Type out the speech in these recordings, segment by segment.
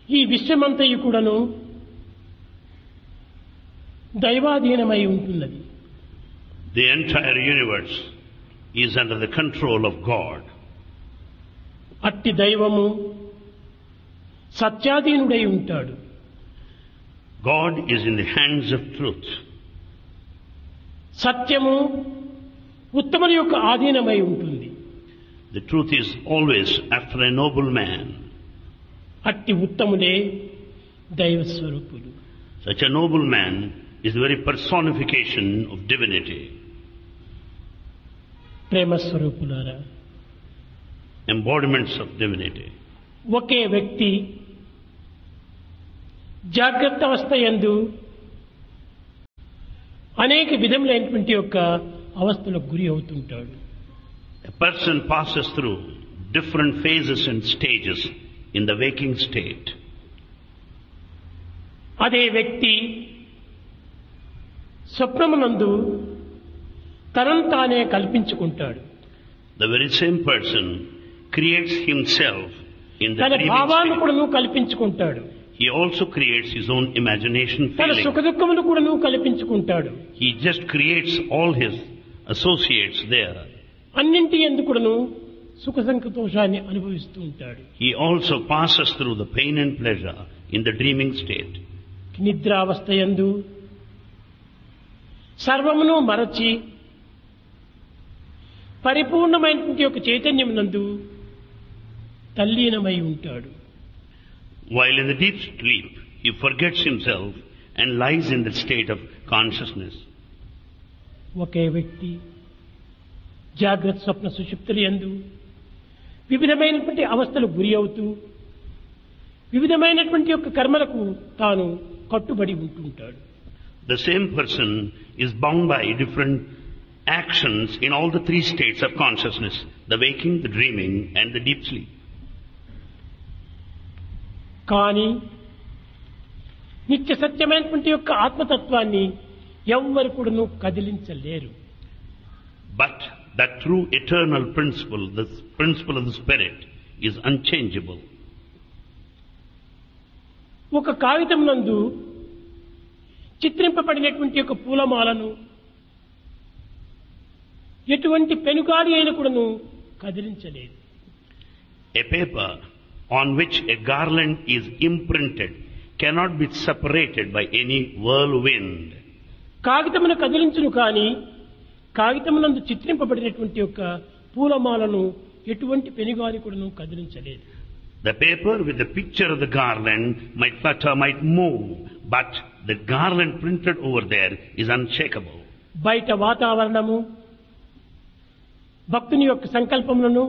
ఈ విశ్వమంతయు కూడాను దైవాధీనమై ఉంటున్నది The entire universe is under the control of God. అట్టి దైవము సత్యాధీనుడై ఉంటాడు God is in the hands of truth. సత్యము ఉత్తముల యొక్క ఆధీనమై ఉంటుంది The truth is always after a noble man. అట్టి ఉత్తములే దైవ స్వరూపులు Such a noble man is the very personification of divinity, ప్రేమ స్వరూపులారా embodiments of divinity. ఒకే వ్యక్తి జాగ్రత్త అవస్థ యందు అనేక విధములైనటువంటి యొక్క అవస్థలకు గురి అవుతుంటాడు A person passes through different phases and stages in the waking state. అదే వ్యక్తి స్వప్నమునందు తనను తానే కల్పించుకుంటాడు The very same person creates himself in the తన dreaming భావాలను state. కూడాను కల్పించుకుంటాడు He also creates his own imagination తన feeling. సుఖదుఖములు కూడాను కల్పించుకుంటాడు He just creates all his associates there. అన్నింటి ఎందుకును సుఖ సంతోషాన్ని అనుభవిస్తూ ఉంటాడు He also passes through the pain and pleasure in the dreaming state. నిద్రావస్థ యందు సర్వమును మరచి పరిపూర్ణమైనటువంటి యొక్క చైతన్యమునందు తల్లీనమై ఉంటాడు While in the deep sleep, he forgets himself and lies in the state of consciousness. ఒకే వ్యక్తి జాగ్రత్త స్వప్న సుషుప్తులు యందు వివిధమైనటువంటి అవస్థలకు గురి అవుతూ వివిధమైనటువంటి యొక్క కర్మలకు తాను కట్టుబడి ఉంటుంటాడు The same person is bound by different actions in all the three states of consciousness, the waking, the dreaming and the deep sleep. కానీ నిత్య సత్యమైనటువంటి యొక్క ఆత్మతత్వాన్ని ఎవ్వరు కూడాను కదిలించలేరు But that true eternal principle, the principle of the spirit, is unchangeable. ఒక కాగితం నందు చిత్రింపబడినటువంటి యొక్క పూలమాలను ఎటువంటి పెనుగాలి అయిన కూడాను కదిలించలేదు A paper on which a garland is imprinted cannot be separated by any whirlwind. కాగితమును కదిలించును కానీ కాగితమునందు చిత్రింపబడినటువంటి యొక్క పూలమాలను ఎటువంటి పెనుగాలి కూడాను కదిలించలేదు The paper with the picture of the garland might flutter, might move, but the garland printed over there is unshakable. బయట వాతావరణము భక్తుని యొక్క సంకల్పములను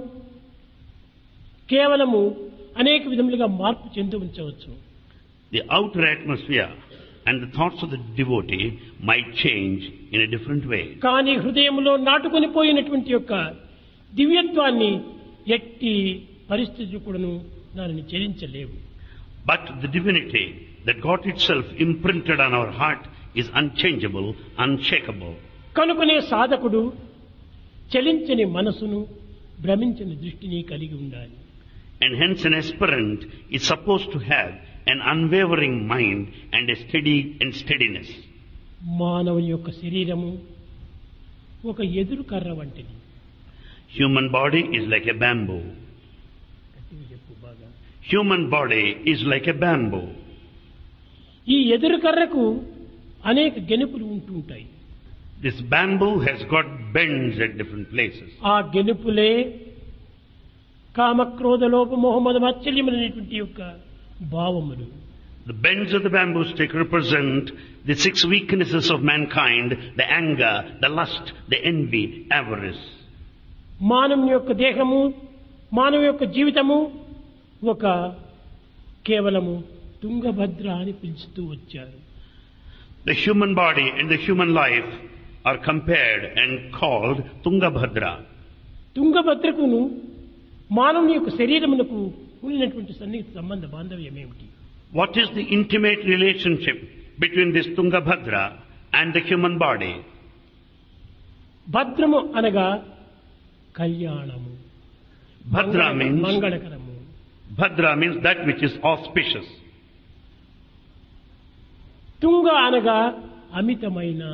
కేవలము అనేక విధములుగా మార్పు చెంది ఉంచవచ్చు The outer atmosphere and the thoughts of the devotee might change in a different way. కానీ హృదయంలో నాటుకొని పోయినటువంటి యొక్క దివ్యత్వాన్ని ఎట్టి పరిస్థితులు కూడాను దానిని చెలించలేవు But the divinity that got itself imprinted on our heart is unchangeable, unshakable. కనుకనే సాధకుడు చలించని మనసును భ్రమించని దృష్టిని కలిగి ఉండాలి And hence an aspirant is supposed to have an unwavering mind and a steady and steadiness. మానవుని యొక్క శరీరము ఒక ఎదురు కర్ర వంటిది Human body is like a bamboo. గట్టిగా చెప్పు బాగా Human body is like a bamboo. ఈ ఎదురు కర్రకు అనేక గెనుపులు ఉంటుంటాయి This bamboo has got bends at different places. ఆ గెనుపులే కామక్రోధ లోప మోహమ్మద మాత్సల్యములైనటువంటి యొక్క భావములు The bends of the bamboo stick represent the six weaknesses of mankind, the anger, the lust, the envy, avarice. మానవుని యొక్క దేహము మానవ యొక్క జీవితము ఒక కేవలము తుంగభద్ర అని పిలుస్తూ వచ్చారు The human body and the human life are compared and called Tungabhadra. తుంగభద్రకును మానవుని యొక్క శరీరమునకు ఉన్నటువంటి సన్నిహిత సంబంధ బాంధవ్యం ఏమిటి What is the intimate relationship between this Tungabhadra and the human body? భద్రము అనగా కళ్యాణము Bhadra means, మంగళకరము Bhadra means that which is auspicious. తుంగ అనగా అమితమైన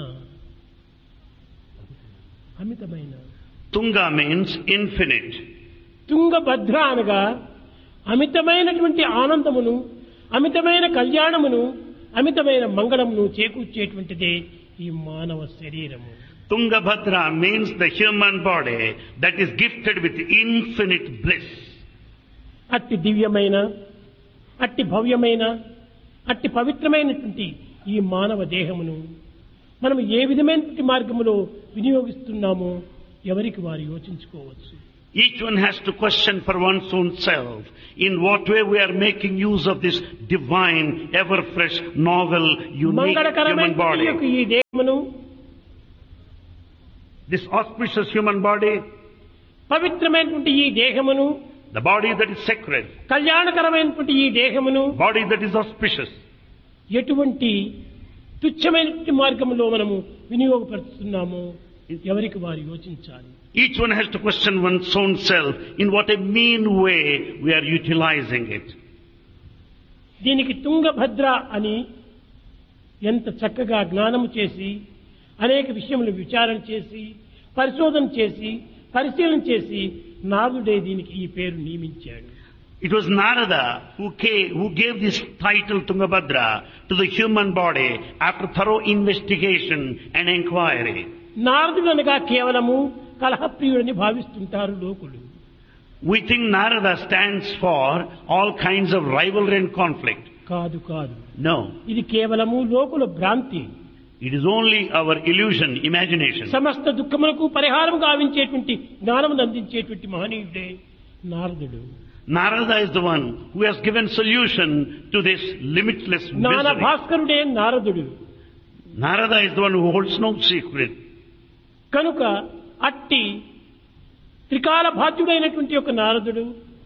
అమితమైన Tunga means infinite. తుంగభద్ర అనగా అమితమైనటువంటి ఆనందమును అమితమైన కళ్యాణమును అమితమైన మంగళమును చేకూర్చేటువంటిదే ఈ మానవ శరీరము Tungabhadra means the human body that is gifted with infinite bliss. అట్టి దివ్యమైన అట్టి భవ్యమైన అట్టి పవిత్రమైనటువంటి ఈ మానవ దేహమును మనం ఏ విధమైనటువంటి మార్గములో వినియోగిస్తున్నామో ఎవరికి వారు యోచించుకోవచ్చు Each one has to question for one's own self in what way we are making use of this divine, ever fresh, novel, unique human మంగళకరమైనటువంటి యొక్క body. ఈ దేహమును This auspicious human body, పవిత్రమైనటువంటి ఈ దేహమును the body that is sacred, కళ్యాణకరమైనటువంటి ఈ దేహమును body that is auspicious. ఎటువంటి తుచ్చమైనటువంటి మార్గంలో మనము వినియోగపరుస్తున్నామో ఎవరికి వారు యోచించాలి Each one has to question one's own self in what a mean way we are utilizing it. దీనికి తుంగభద్ర అని ఎంత చక్కగా జ్ఞానము చేసి అనేక విషయములు విచారణ చేసి పరిశోధన చేసి పరిశీలన చేసి నారదుడే దీనికి ఈ పేరు నియమించాడు It was Narada who, came, who gave this title Tungabhadra to the human body after thorough investigation and inquiry. నారదుడు అనగా కేవలము కలహప్రియుడని భావిస్తుంటారు లోకులు We think Narada stands for all kinds of rivalry and conflict. కాదు కాదు No, ఇది కేవలము లోకుల భ్రాంతి it is only our illusion, imagination. సమస్త దుఃఖములకు పరిహారం గావించేటువంటి జ్ఞానమును అందించేటువంటి మహనీయుడే నారదుడు Narada is the one who has given solution to this limitless జ్ఞాన misery. భాస్కరుడే నారదుడు Narada is the one who holds no secret. కనుక అట్టి త్రికాల బాధ్యుడైనటువంటి ఒక నారదుడు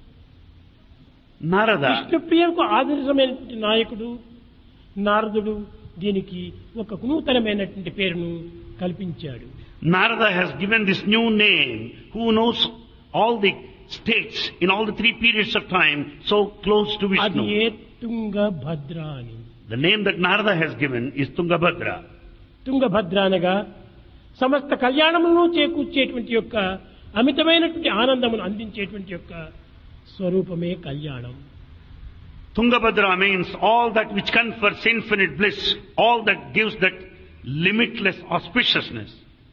Narada విష్ణుప్రియకు ఆదర్శమైనటువంటి నాయకుడు నారదుడు దీనికి ఒక నూతనమైనటువంటి పేరును కల్పించాడు Narada has given this new name, who knows all the states in all the three periods of time so close to అది Vishnu. ఏ తుంగభద్ర అని The name that Narada has given is Tungabhadra. Tungabhadra అనగా సమస్త కళ్యాణములను చేకూర్చేటువంటి యొక్క అమితమైనటువంటి ఆనందమును అందించేటువంటి యొక్క స్వరూపమే కళ్యాణం Tungabhadra means all that which confers infinite bliss, all that gives that limitless auspiciousness.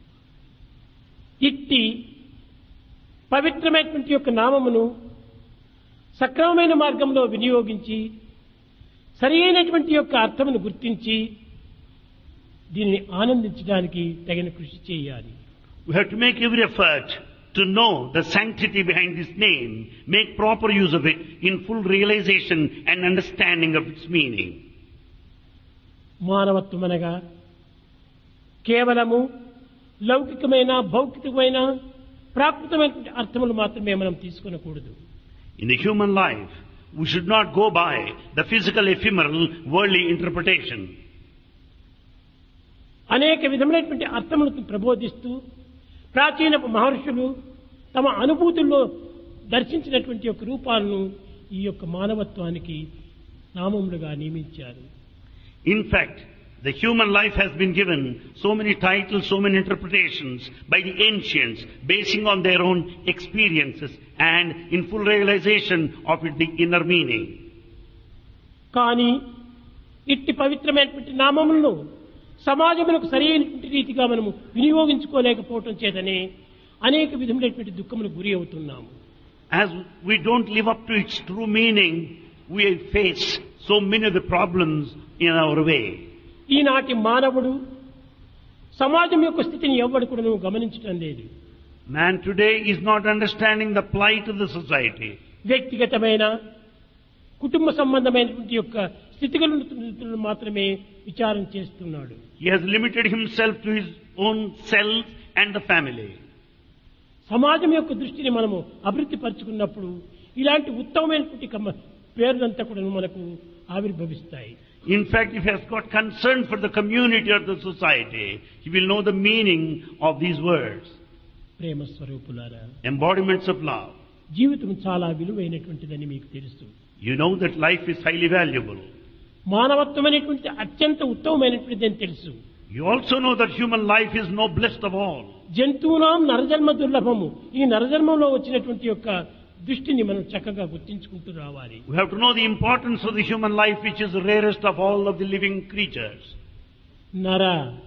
ఇట్టి పవిత్రమైనటువంటి యొక్క నామమును సక్రమమైన మార్గంలో వినియోగించి సరి అయినటువంటి యొక్క అర్థమును గుర్తించి దీనిని ఆనందించడానికి తగిన కృషి చేయాలి We have to make every effort to know the sanctity behind this name, make proper use of it in full realization and understanding of its meaning. మానవత్వం అనగా కేవలము లౌకికమైన భౌతికమైన ప్రాకృతమైనటువంటి అర్థములు మాత్రమే మనం తీసుకొనకూడదు In the human life, we should not go by the physical, ephemeral, worldly interpretation. అనేక విధములైనటువంటి అర్థములను ప్రబోధిస్తూ ప్రాచీన మహర్షులు తమ అనుభూతుల్లో దర్శించినటువంటి యొక్క రూపాలను ఈ యొక్క మానవత్వానికి నామములుగా నియమించారు In fact, the human life has been given so many titles, so many interpretations by the ancients, basing on their own experiences and in full realization of it, the inner meaning. కానీ ఇట్టి పవిత్రమైనటువంటి నామములను సమాజములకు సరైనటువంటి రీతిగా మనము వినియోగించుకోలేకపోవటం చేతనే అనేక విధములైనటువంటి దుఃఖములకు గురి అవుతున్నాము As we don't live up to its true meaning, we face so many of the problems in our way. ఈనాటి మానవుడు సమాజం యొక్క స్థితిని ఎవ్వడు కూడా గమనించటం లేదు Man today is not understanding the plight of the society. వ్యక్తిగతమైన కుటుంబ సంబంధమైనటువంటి యొక్క స్థితిగతులను మాత్రమే విచారం చేస్తున్నాడు He has limited himself to his own self and the family. సమాజం యొక్క దృష్టిని మనము అభివృద్ధి పరుచుకున్నప్పుడు ఇలాంటి ఉత్తమమైనటువంటి కమ- పేర్లంతా కూడా మనకు ఆవిర్భవిస్తాయి In fact, if he has got concern for the community or the society, he will know the meaning of these words, ప్రేమ స్వరూపులారా embodiments of love. జీవితం చాలా విలువైనటువంటిదని మీకు తెలుసు You know that life is highly valuable. మానవత్వం అనేటువంటి అత్యంత ఉత్తమమైనటువంటిది అని తెలుసు You also know that human life is noblest of all. జంతువునాం నరజన్మ దుర్లభము ఈ నరజన్మంలో వచ్చినటువంటి యొక్క దృష్టిని మనం చక్కగా గుర్తించుకుంటూ రావాలి We have to know the importance of the human life which is the rarest of all of the living creatures. నర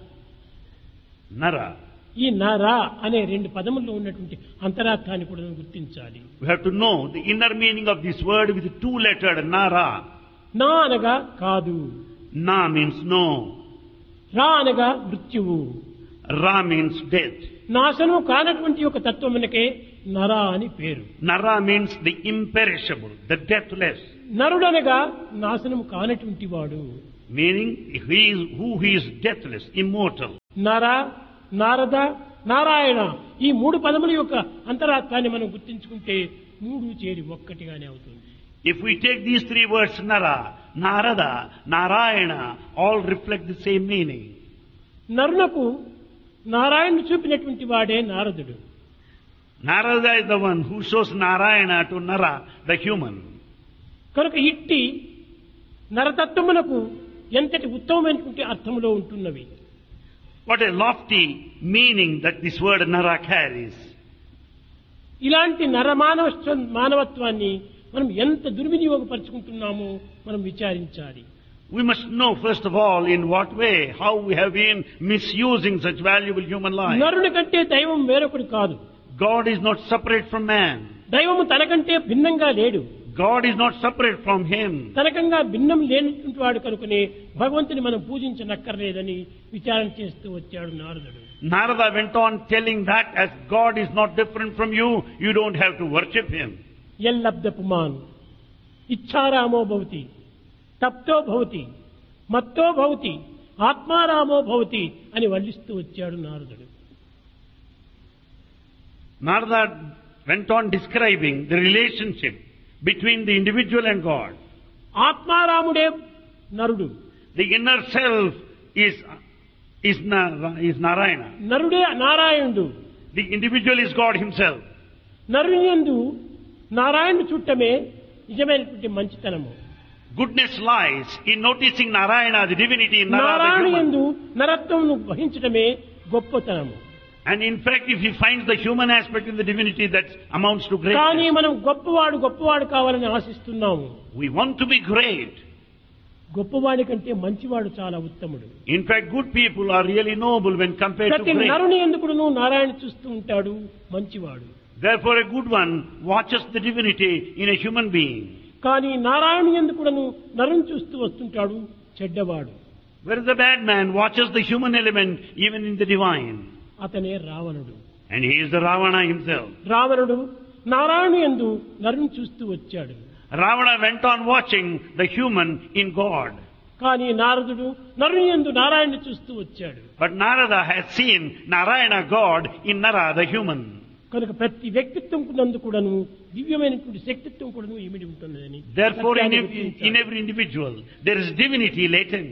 Nara. ఈ నర అనే రెండు పదముల్లో ఉన్నటువంటి అంతరార్థాన్ని కూడా మనం గుర్తించాలి We have to know the inner meaning of this word with two lettered Nara. నా అనగా కాదు Na means no. రా అనగా మృత్యువు Ra means death. నాశనం కానటువంటి ఒక తత్వమునకే నర అని పేరు Nara means the imperishable, the deathless. నరుడనగా నాశనం కానటువంటి వాడు Meaning he is who he is deathless, immortal. నర నారద నారాయణ ఈ మూడు పదముల యొక్క అంతరార్థాన్ని మనం గుర్తించుకుంటే మూడు చేరి ఒక్కటిగానే అవుతుంది If we take these three words, Nara, Narada, Narayana, all reflect the same meaning. నరులకు నారాయణుడు చూపినటువంటి వాడే నారదుడు Narada is the one who shows Narayana to Nara, the human. కనుక ఇట్టి నరతత్వమునకు ఎంతటి ఉత్తమమైనటువంటి అర్థములో ఉంటున్నవి What a lofty meaning that this word Nara carries. ఇలాంటి నరమానవ మానవత్వాన్ని మనం ఎంత దుర్వినియోగపరుచుకుంటున్నామో మనం విచారించాలి We must know first of all in what way, how we have been misusing such valuable human life. నరుని కంటే దైవం వేరొకడు కాదు God is not separate from man. దైవము తనకంటే భిన్నంగా లేడు God is not separate from him. తనకంగా భిన్నం లేనటువంటి వాడు కనుకనే భగవంతుని మనం పూజించనక్కర్లేదని విచారణ చేస్తూ వచ్చాడు నారదుడు Narada went on telling that as God is not different from you, you don't have to worship him. ఎల్లబ్ద పుమాన్ ఇచ్ఛారామో భవతి తప్తో భవతి మత్తో భవతి ఆత్మారామో భవతి అని వల్లిస్తూ వచ్చాడు నారదుడు Narada went on describing the relationship between the individual and God. ఆత్మారాముడే నరుడు The inner self is, is, Nara- is Narayana. నరుడే నారాయణుడు The individual is God himself. నరుని యందు నారాయణుడు చుట్టమే నిజమైనటువంటి మంచితనము Goodness lies in noticing Narayana, the divinity in Nara, Narayana the human. యందు నరత్వమును వహించడమే గొప్పతనము And in fact, if he finds the human aspect in the divinity, that amounts to కానీ greatness. మనం గొప్పవాడు గొప్పవాడు కావాలని ఆశిస్తున్నాము We want to be great. గొప్పవాడి కంటే మంచివాడు చాలా ఉత్తముడు In fact, good people are really noble when compared to ప్రతి great. నరుని ఎందుకును నారాయణ చూస్తూ ఉంటాడు మంచివాడు Therefore, a good one watches the divinity in a human being. కానీ నారాయణ ఎందుకును నరుని చూస్తూ వస్తుంటాడు చెడ్డవాడు Whereas the bad man watches the human element even in the divine. అతనే రావణుడు And he is the Ravana himself. రావణుడు నారాయణ ఎందు నరుని చూస్తూ వచ్చాడు Ravana went on watching the human in God. కానీ నారదుడు నరుని ఎందు నారాయణ చూస్తూ వచ్చాడు But Narada has seen Narayana God in Nara, the human. కనుక ప్రతి వ్యక్తిత్వం నందు కూడాను దివ్యమైనటువంటి శక్తిత్వం కూడాను ఇమిడి ఉంటున్నదని Therefore, in సత్యాన్ని every, గుర్తించాలి. in every individual, there is divinity latent.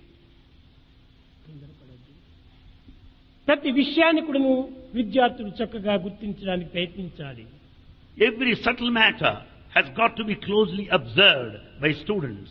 ప్రతి విషయాన్ని కూడాను విద్యార్థులు చక్కగా గుర్తించడానికి ప్రయత్నించాలి Every subtle matter has got to be closely observed by students.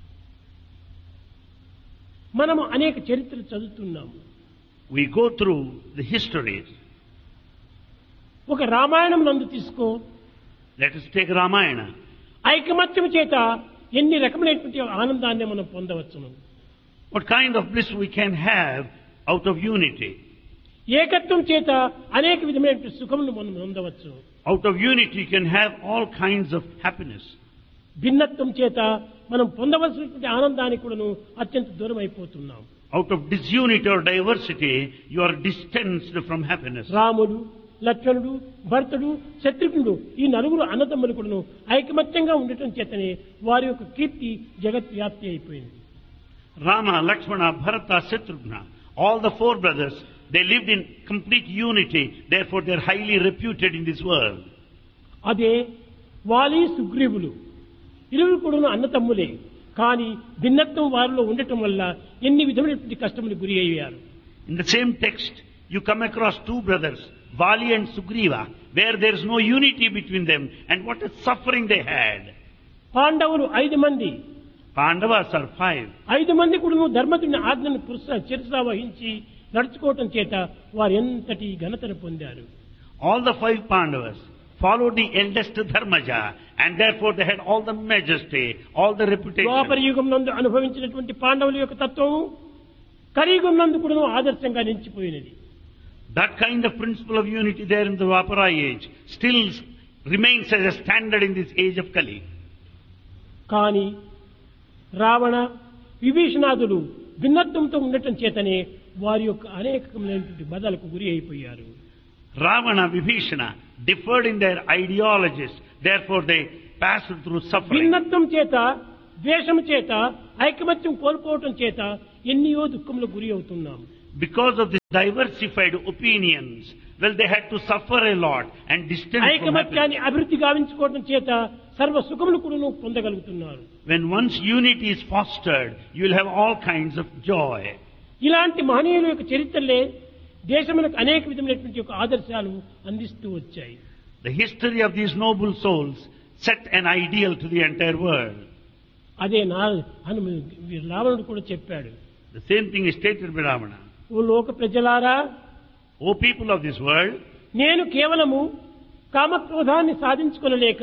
మనము అనేక చరిత్రలు చదువుతున్నాము We go through the histories. ఒక రామాయణం నందు తీసుకో Let us take Ramayana. ఐకమత్యం చేత ఎన్ని రకమైనటువంటి ఆనందాన్ని మనం పొందవచ్చును What kind of bliss we can have out of unity? ఏకత్వం చేత అనేక విధమైనటువంటి సుఖములు మనం పొందవచ్చు Out of unity you can have all kinds of happiness. భిన్నత్వం చేత మనం పొందవలసినటువంటి ఆనందానికి కూడాను అత్యంత దూరం అయిపోతున్నాం Out of disunity or diversity, you are distanced from happiness. రాముడు లక్ష్మణుడు భరతుడు శత్రుఘ్నుడు ఈ నలుగురు అన్నదమ్ములు కూడాను ఐకమత్యంగా ఉండటం చేతనే వారి యొక్క కీర్తి జగత్ వ్యాప్తి అయిపోయింది Rama, Lakshmana, Bharata, Shatrughna, all the four brothers, they lived in complete unity, therefore they are highly reputed in this world. అదే వాలి సుగ్రీవులు ఇరువురు కూడాను అన్నతమ్ములే కానీ భిన్నత్వం వారిలో ఉండటం వల్ల ఎన్ని విధమైనటువంటి కష్టములు గురి అయ్యారు In the same text, you come across two brothers, Vali and Sugriva, where there is no unity between them, and what a suffering they had. పాండవులు ఐదు మంది Pandavas are five. ఐదు మంది కూడా ధర్మజుని ఆజ్ఞను పురుష చిరసా వహించి నడుచుకోవటం చేత వారు ఎంతటి ఘనతను పొందారు All the five Pandavas followed the eldest Dharmaja and therefore they had all the majesty, all the ద్వాపర reputation. యుగం నందు అనుభవించినటువంటి పాండవుల యొక్క తత్వము కలియుగం నందు కూడా ఆదర్శంగా నిలిచిపోయినది That kind of principle of unity there in the Vapara age still remains as a standard in this age of Kali. కానీ రావణ విభీషణాదులు భిన్నత్వంతో ఉండటం చేతనే వారి యొక్క అనేకమైనటువంటి బదలకు గురి అయిపోయారు Ravana, Vibhishana differed in their ideologies, therefore they passed through suffering. భిన్నత్వం చేత ద్వేషం చేత ఐకమత్యం కోల్పోవటం చేత ఎన్నియో దుఃఖములకు గురి అవుతున్నాం Because of these diversified opinions, well, they had to suffer a lot and distance from happiness. ఐకమత్యాన్ని అభివృద్ధి గావించుకోవటం చేత సర్వ సుఖములు కూడా పొందగలుగుతున్నారు When once unity is fostered, you will have all kinds of joy. ఇలాంటి మహనీయుల యొక్క చరిత్రలే దేశములకు అనేక విధమైనటువంటి యొక్క ఆదర్శాలు అందిస్తూ వచ్చాయి The history of these noble souls set an ideal to the entire world. అదే నా హనుమ రావణుడు కూడా చెప్పాడు The same thing is stated by Ravana. ఓ లోక ప్రజలారా O people of this world, నేను కేవలము కామక్రోధాన్ని సాధించుకొనలేక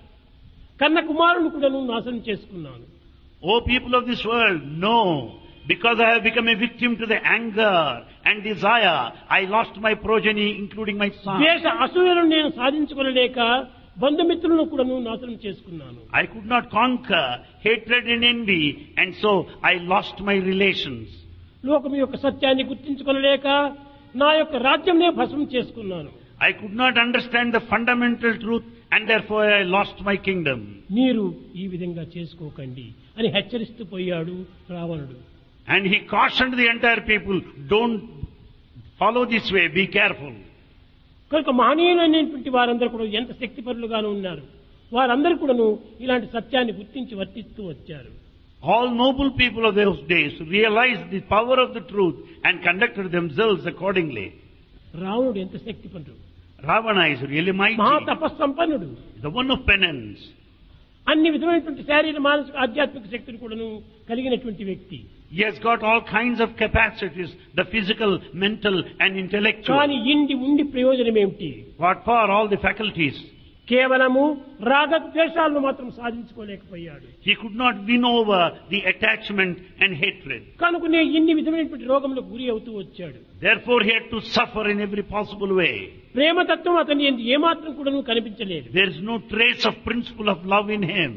కన్న కుమారుని కూడా నాశనం చేసుకున్నాను O people of this world, no. Because I have become a victim to the anger and desire, I lost my progeny, including my son. ద్వేష అసూయలను నేను సాధించుకొనలేక బంధుమిత్రులను కూడా నాశనం చేసుకున్నాను I could not conquer hatred and envy, and so I lost my relations. లోకం యొక్క సత్యాన్ని గుర్తించుకొనలేక నా యొక్క రాజ్యంనే భస్మం చేసుకున్నాను I could not understand the fundamental truth, and therefore I lost my kingdom. మీరు ఈ విధంగా చేసుకోకండి అని హెచ్చరిస్తూ పోయాడు రావణుడు And he cautioned the entire people, don't follow this way, be careful. కనుక మహనీయులైనటువంటి వారందరూ కూడా ఎంత శక్తిపరులుగాను ఉన్నారు వారందరూ కూడాను ఇలాంటి సత్యాన్ని గుర్తించి వర్తిస్తూ వచ్చారు All noble people of those days realized the power of the truth and conducted themselves accordingly. రావణుడు ఎంత శక్తిపరుడు Ravana is really mighty, మహా తపస్సంపన్నుడు the one of penance. అన్ని విధమైనటువంటి శారీర మానసిక ఆధ్యాత్మిక శక్తులు కూడాను కలిగినటువంటి వ్యక్తి He has got all kinds of capacities, the physical, mental and intellectual. కానీ ఇండి ఉండి ప్రయోజనం ఏమిటి What for all the faculties? కేవలము రాగద్వేషాలను మాత్రం సాధించుకోలేకపోయాడు He could not win over the attachment and hatred. కనుకనే ఇన్ని విధమైనటువంటి రోగములకు గురి అవుతూ వచ్చాడు Therefore he had to suffer in every possible way. ప్రేమతత్వం అతని ఎందు ఏమాత్రం కూడా కనిపించలేదు There is no trace of principle of love in him.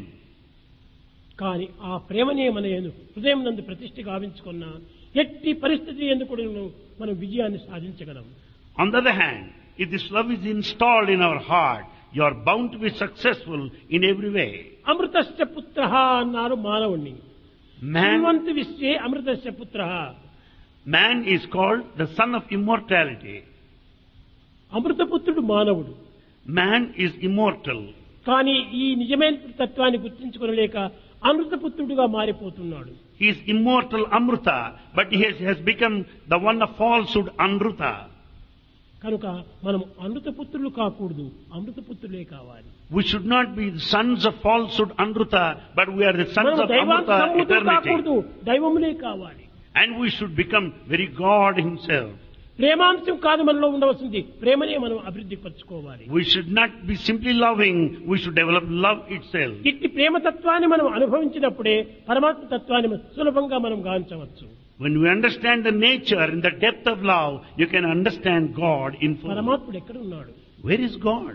కానీ ఆ ప్రేమనే మన యందు హృదయం నందు ప్రతిష్ఠ గావించుకున్న ఎట్టి పరిస్థితి ఎందుకు కూడా మనం విజయాన్ని సాధించగలం On the other hand, if this love is installed in our heart, you are bound to be successful in every way. అమృతశ్చ పుత్ర అన్నారు మానవుణ్ణి Man, శ్రీమంత విశ్వే అమృతశ్చ పుత్ర man is called the son of immortality. అమృతపుత్రుడు మానవుడు Man is immortal. కానీ ఈ నిజమైన తత్వాన్ని గుర్తించుకోలేక అమృతపుత్రుడుగా మారిపోతున్నాడు He is immortal Amruta, but he has, has become the one of falsehood Anruta. కనుక మనం అమృతపుత్రులు కాకూడదు అమృతపుత్రులే కావాలి We should not be the sons of falsehood Anruta, but we are the sons మనం of దైవాంశ Amruta సంభూతులు eternity. కాకూడదు దైవములే కావాలి And we should become very God Himself. ప్రేమాంశం కాదు మనలో ఉండవలసింది ప్రేమనే మనం అభివృద్ధి పరచుకోవాలి We should not be simply loving, we should develop love itself. ఇట్టి ప్రేమ తత్వాన్ని మనం అనుభవించినప్పుడే పరమాత్మ తత్వాన్ని మనం సులభంగా మనం గాంచవచ్చు When we understand the nature and the depth of love, you can understand God in full. పరమాత్ముడు ఎక్కడ ఉన్నాడు Where is God?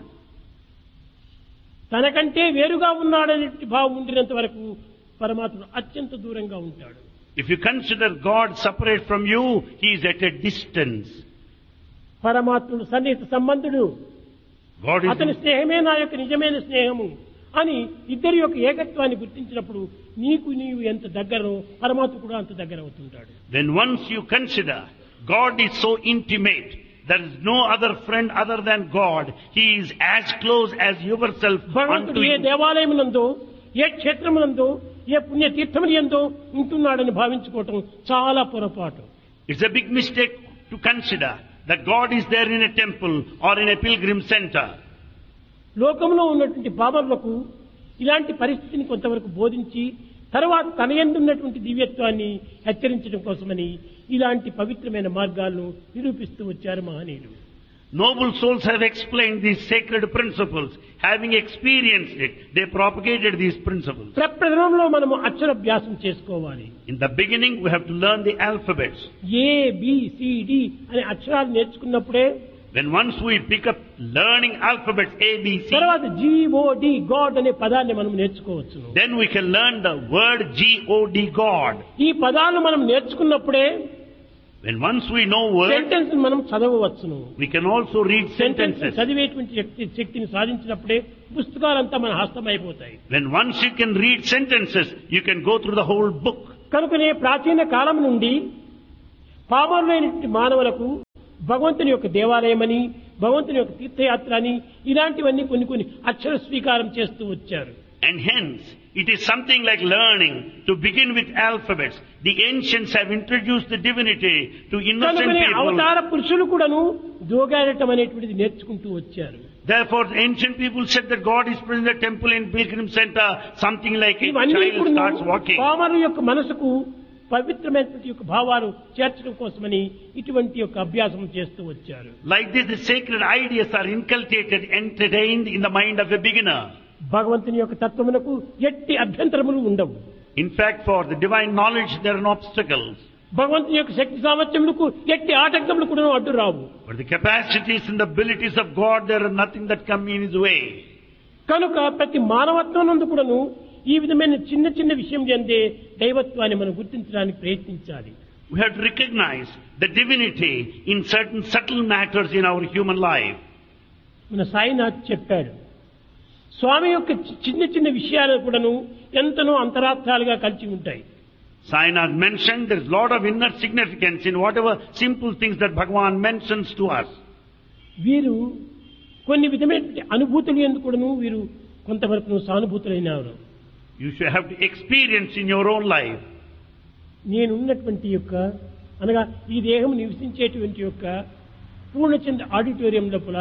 తనకంటే వేరుగా ఉన్నాడనే భావం ఉండినంత వరకు పరమాత్ముడు అత్యంత దూరంగా ఉంటాడు If you consider God separate from you, He is at a distance. పరమాత్ముడు సన్నిహిత సంబంధుడు God is అతని స్నేహమే నా యొక్క నిజమైన స్నేహము అని ఇద్దరి యొక్క ఏకత్వాన్ని గుర్తించినప్పుడు నీకు నీవు ఎంత దగ్గరో పరమాత్మ కూడా అంత దగ్గర అవుతుంటాడు Then once you consider God is so intimate, there is no other friend other than God. He is as close as yourself unto భగవంతుడు ఏ you. దేవాలయమునందో ఏ క్షేత్రమునందో ఏ పుణ్య తీర్థములు ఎందో ఉంటున్నాడని భావించుకోవటం చాలా పొరపాటు It's a big mistake to consider that God is there in a temple or in a pilgrim center. లోకంలో ఉన్నటువంటి బాబర్లకు ఇలాంటి పరిస్థితిని కొంతవరకు బోధించి తర్వాత తన యందు ఉన్నటువంటి దివ్యత్వాన్ని హెచ్చరించడం కోసమని ఇలాంటి పవిత్రమైన మార్గాలను నిరూపిస్తూ వచ్చారు మహనీయులు Noble souls have explained these sacred principles. Having experienced it, they propagated these principles. ప్రప్రథమంలో మనము అక్షరాభ్యాసం చేసుకోవాలి In the beginning, we have to learn the alphabets. A B C D అనే అక్షరాలు నేర్చుకున్నప్పుడే When once we pick up learning alphabets A, B, C, తర్వాత G O D God అనే పదాన్ని మనం నేర్చుకోవచ్చును then we can learn the word G-O-D, God. ఈ పదాలను మనం నేర్చుకున్నప్పుడే When once we know words, sentence మనం చదవవచ్చును we can also read sentence sentences. చదివేటువంటి శక్తి శక్తిని సాధించినప్పుడే పుస్తకాలంతా మన హస్తమైపోతాయి When once you can read sentences, you can go through the whole book. కనుకనే ప్రాచీన కాలం నుండి పామరులైనటువంటి మానవులకు భగవంతుని యొక్క దేవాలయమని భగవంతుని యొక్క తీర్థయాత్ర అని ఇలాంటివన్నీ కొన్ని కొన్ని అక్షర స్వీకారం చేస్తూ వచ్చారు And hence, it is something like learning to begin with alphabets. The ancients have introduced the divinity to innocent కనుకనే people. అవతార పురుషులు కూడాను దోగాడటం అనేటువంటిది నేర్చుకుంటూ వచ్చారు Therefore, the ancient people said that God is present in the temple in Pilgrim Center, something like a ఇవన్నీ child కూడా starts walking. Pamarru యొక్క మనసుకు పవిత్రమైనటువంటి యొక్క భావాలు చేర్చడం కోసమని ఇటువంటి యొక్క అభ్యాసం చేస్తూ వచ్చారు Like this, the sacred ideas are inculcated, entertained in the mind of a beginner. భగవంతుని యొక్క తత్వమునకు ఎట్టి అభ్యంతరములు ఉండవు In fact, for the divine knowledge, there are no obstacles. భగవంతుని యొక్క శక్తి సామర్థ్యములకు ఎట్టి ఆటంకములు కూడా అడ్డు రావు But the capacities and the abilities of God, there are nothing that come in His way. కనుక ప్రతి మానవత్వం నందు కూడాను ఈ విధమైన చిన్న చిన్న విషయం చెందే దైవత్వాన్ని మనం గుర్తించడానికి ప్రయత్నించాలి We have to recognize the divinity in certain subtle matters in our human life. మన సాయినాథ్ చెప్పాడు స్వామి యొక్క చి- చిన్న చిన్న విషయాలు కూడాను ఎంతనో అంతరార్థాలుగా కలిసి ఉంటాయి Sainath mentioned there is a lot of inner significance in whatever simple things that Bhagavan mentions to us. వీరు కొన్ని విధమైన అనుభూతులు ఎందుకు కూడాను వీరు కొంతవరకు సానుభూతులైనారు You should have to experience in your own life. నేనున్నటువంటి యొక్క అనగా ఈ దేహం నివసించేటువంటి యొక్క పూర్ణచంద్ర ఆడిటోరియం లోపల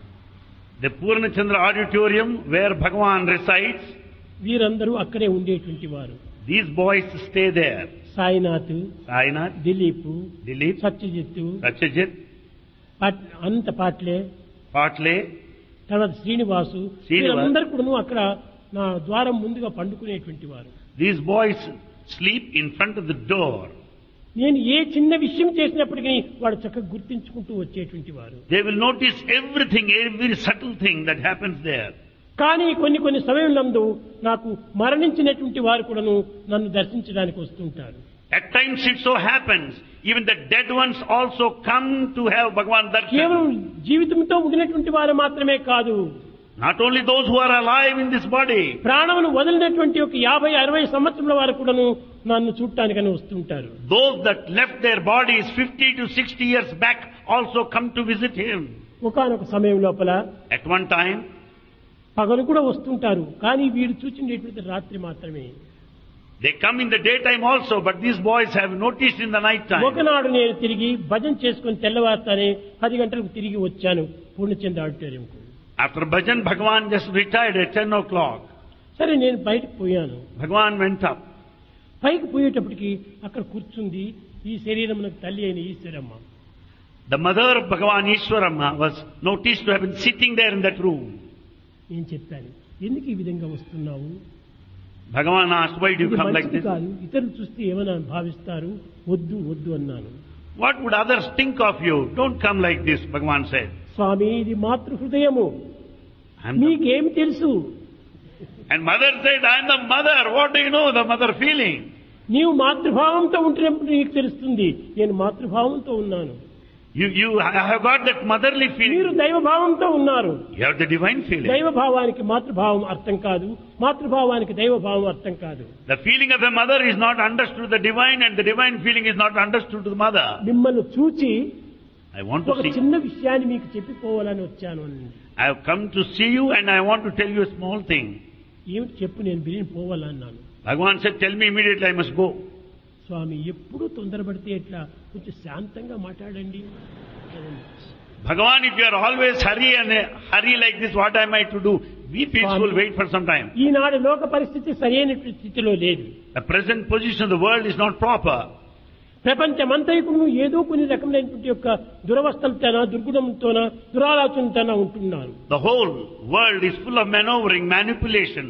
The Purnachandra auditorium where Bhagavan resides, వీరందరూ అక్కడే ఉండేటువంటి వారు these boys stay there. Sainath Sainath, Dilip Dilip, Satyajit Satyajit, పాట్- అనంత పాట్లే Patle, తర్వాత శ్రీనివాసు శ్రీనివాస్. వీరందరూ కూడా అక్కడ నా ద్వారం ముందుగా పండుకునేటువంటి వారు these boys sleep in front of the door. నేను ఏ చిన్న విషయం చేసినప్పటికీ వాడు చక్కగా గుర్తించుకుంటూ వచ్చేటువంటి వారు They will notice everything, every subtle thing that happens there. కానీ కొన్ని కొన్ని సమయంలో నాకు మరణించినటువంటి వారు కూడాను నన్ను దర్శించడానికి వస్తుంటారు At times it so happens, even the dead ones also come to have Bhagavan కేవలం darshan. జీవితంతో ముగినటువంటి వారు మాత్రమే కాదు Not only those who are alive in this body, ప్రాణమును వదిలినటువంటి ఒక యాభై అరవై సంవత్సరాల వారు కూడాను నన్ను చూడటానికని వస్తుంటారు those that left their bodies 50 to 60 years back also come to visit him. ఒకనొక సమయం లోపల At one time, పగలు కూడా వస్తుంటారు కానీ వీరు చూచినటువంటి రాత్రి మాత్రమే they come in the daytime also, but these boys have noticed in the night time. ఒకనాడు నేను తిరిగి భజన చేసుకుని తెల్లవారుతానే పది గంటలకు తిరిగి వచ్చాను Purnachandra ఆడిటోరియంకు After bhajan, Bhagavan just retired at 10 o'clock. సరే నేను బయటకు పోయాను Bhagavan went up. పైకి పోయేటప్పటికి అక్కడ కూర్చుంది ఈ శరీరమునకు తల్లి అయిన Eshwaramma The mother of Bhagavan Ishwaramma was noticed to have been sitting there in that room. నేను చెప్పాను ఎందుకు ఈ విధంగా వస్తున్నావు Bhagavan asked, why do you ఇది come like మంచిది this? కాదు ఇతరులు చూస్తే ఏమైనా భావిస్తారు వద్దు వద్దు అన్నాను What would others think of you? Don't come like this, Bhagavan said. స్వామి ఇది మాతృ హృదయము I'm the- మీకేమి తెలుసు And mother said, I'm the mother. What do you know the mother feeling? నీవు మాతృభావంతో ఉంటున్నప్పుడు నీకు తెలుస్తుంది నేను మాతృభావంతో ఉన్నాను You, you have got that motherly మీరు feeling. దైవభావంతో ఉన్నారు You have the divine feeling. దైవభావానికి మాతృభావం అర్థం కాదు మాతృభావానికి దైవభావం అర్థం కాదు The feeling of a mother is not understood to the divine and the divine feeling is not understood to the mother. మిమ్మల్ని చూచి I want to ఒక see. చిన్న విషయాన్ని మీకు చెప్పిపోవాలని వచ్చాను అని I have come to see you and I want to tell you a small thing. ఏమిటి చెప్పు నేను biryani పోవాలన్నాను Bhagavan said, tell me immediately I must go. స్వామి ఎప్పుడూ తొందరపడితే ఎట్లా కొంచెం శాంతంగా మాట్లాడండి Bhagavan, if you are always hurry and uh, hurry like this, what am I to do? Be peaceful, Swami. wait for some time. ఈనాడు లోక పరిస్థితి సరైన స్థితిలో లేదు The present position of the world is not proper. ప్రపంచమంతైకును ఏదో కొన్ని రకమైనటువంటి యొక్క దురవస్థలతోన దుర్గుణంతోన దురాలోచనతోన ఉంటున్నారు The whole world is full of maneuvering, manipulation.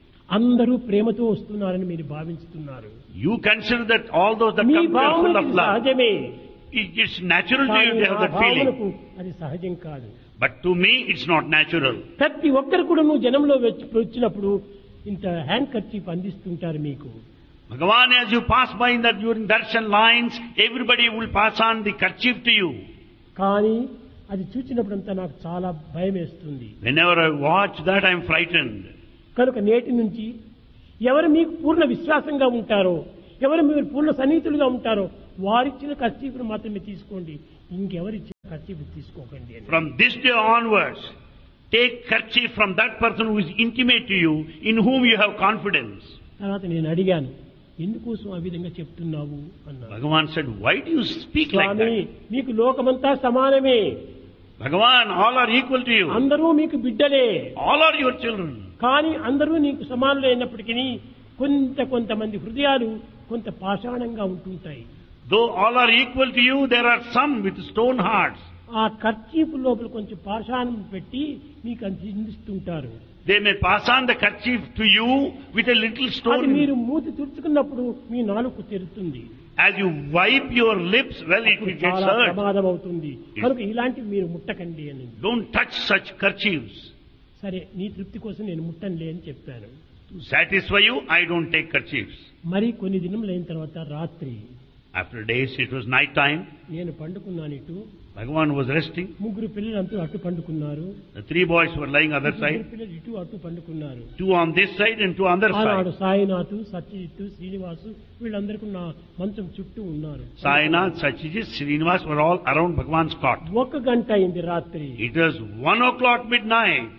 అందరూ ప్రేమతో వస్తున్నారని మీరు భావిస్తున్నారు You consider that all those that me come to you are full భావనకు of ఇది love. సహజమే It- It's natural to you కానీ to have ఆ that feeling. భావనకు అది సహజం కాదు But to me, it's not natural. ప్రతి ఒక్కరు కూడా నువ్వు జనంలో వచ్చి- వచ్చినప్పుడు ఇంత హ్యాండ్ కర్చీఫ్ అందిస్తుంటారు మీకు Bhagavan, as you pass by in the during darshan lines, everybody will pass on the kerchief to you. కానీ అది చూసినప్పుడంతా నాకు చాలా భయం వేస్తుంది Whenever I watch that, I am frightened. కనుక నేటి నుంచి ఎవరు మీకు పూర్ణ విశ్వాసంగా ఉంటారో ఎవరు మీరు పూర్ణ సన్నిహితులుగా ఉంటారో వారిచ్చిన ఖర్చీపును మాత్రమే తీసుకోండి ఇంకెవరిచ్చిన ఖర్చీపు తీసుకోకండి అని From this day onwards, take kerchief from that person who is intimate to you, in whom you have confidence. తర్వాత నేను అడిగాను ఎందుకోసం ఆ విధంగా చెప్తున్నావు అన్నాను Bhagavan said, why do you speak like Swamy that? మీకు లోకమంతా సమానమే Bhagavan, all are equal to you. అందరూ మీకు బిడ్డలే All are your children. కానీ అందరూ నీకు సమానులు అయినప్పటికీ కొంత కొంతమంది హృదయాలు కొంత పాషాణంగా ఉంటుంటాయి Though all are equal to you, there are some with stone hearts. ఆ ఖర్చీపు లోపల కొంచెం పాషాణం పెట్టి నీకు అందిస్తుంటారు They may pass on the kerchief to you with a little అది stone. మీరు మూతి తుడుచుకున్నప్పుడు మీ నాలుగు తెరుతుంది As you wipe your lips, well, it అప్పుడు will get చాలా hurt. ప్రమాదం అవుతుంది కనుక ఇలాంటివి మీరు ముట్టకండి అని Don't touch such kerchiefs. సరే నీ తృప్తి కోసం నేను ముట్టనులే అని చెప్పాను To satisfy you, I don't take kerchiefs. మరి కొన్ని దినములు అయిన తర్వాత రాత్రి After days, it was night time. నేను పండుకున్నాను ఇటు Bhagavan was resting. ముగ్గురు పిల్లలంతా అటు పండుకున్నారు The three boys were lying other ముగ్గురు side. పిల్లలు ఇటు అటు పండుకున్నారు Two on this side and two on other ఆనాడు side. సాయినాథ్ సత్యజిత్ శ్రీనివాసు వీళ్ళందరికీ నా మంచం చుట్టూ ఉన్నారు Sainath, Sachijit, Srinivas were all around Bhagavan's cot. ఒక గంట అయింది రాత్రి It was one o'clock midnight.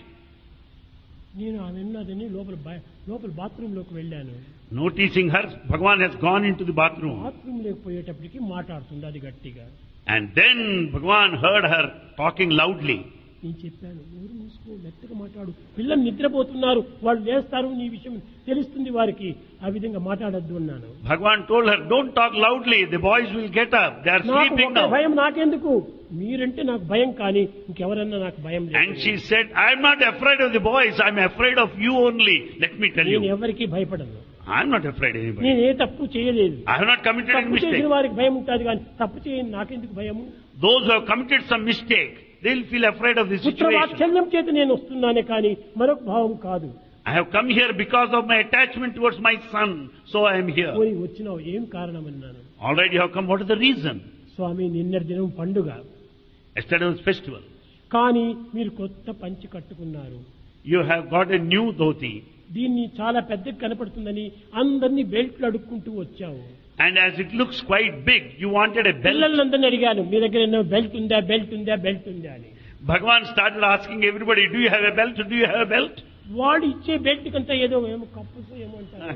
నేను ఆమె ఉన్నదని లోపల బయ- లోపల బాత్రూమ్ లోకి వెళ్ళాను Noticing her, Bhagavan has gone into the bathroom. Bathroom లోకి పోయేటప్పటికి మాట్లాడుతుంది అది గట్టిగా And then Bhagavan heard her talking loudly. నేను చెప్పాను ఊరు మూసుకో మెత్తగా మాట్లాడు పిల్లలు నిద్రపోతున్నారు వాళ్ళు లేస్తారు నీ విషయం తెలుస్తుంది వారికి ఆ విధంగా మాట్లాడద్దు అన్నాను Bhagavan told her, don't talk loudly, the boys will get up, they are నాకు sleeping ఒక now. భయం నాకెందుకు మీరంటే నాకు భయం కానీ ఇంకెవరన్నా నాకు భయం And లేదు she said, I'm not afraid of the boys, I'm afraid of you only. Let me tell నేను you. ఎవరికి భయపడను I'm not afraid of anybody. నేను ఏ తప్పు చేయలేదు I have not committed any తప్పు చేసిన mistake. వారికి భయం ఉంటుంది కానీ తప్పు చేయని నాకెందుకు భయము Those who have committed some mistake, they'll feel afraid of the పుత్ర situation. వాత్సల్యం చేత నేను వస్తున్నానే కానీ మరొక భావం కాదు I have come here because of my attachment towards my son, so I am here. పోయి వచ్చినావు ఏం కారణం అన్నాను Already you have come, what is the reason? స్వామి నిన్నటి దినం పండుగ Yesterday was festival. కానీ మీరు కొత్త పంచి కట్టుకున్నారు You have got a new dhoti. దీన్ని చాలా పెద్దగా కనపడుతుందని అందరినీ బెల్ట్లు అడుక్కుంటూ వచ్చావు And as it looks quite big, you wanted a belt. పిల్లలందరినీ అడిగాను మీ దగ్గర ఏమో బెల్ట్ ఉందా బెల్ట్ ఉందా బెల్ట్ ఉందా అని Bhagavan started asking everybody, do you have a belt? Do you have a belt? వాడు ఇచ్చే బెల్ట్ కంతా ఏదో ఏమో కప్పుసు ఏమో అంటారు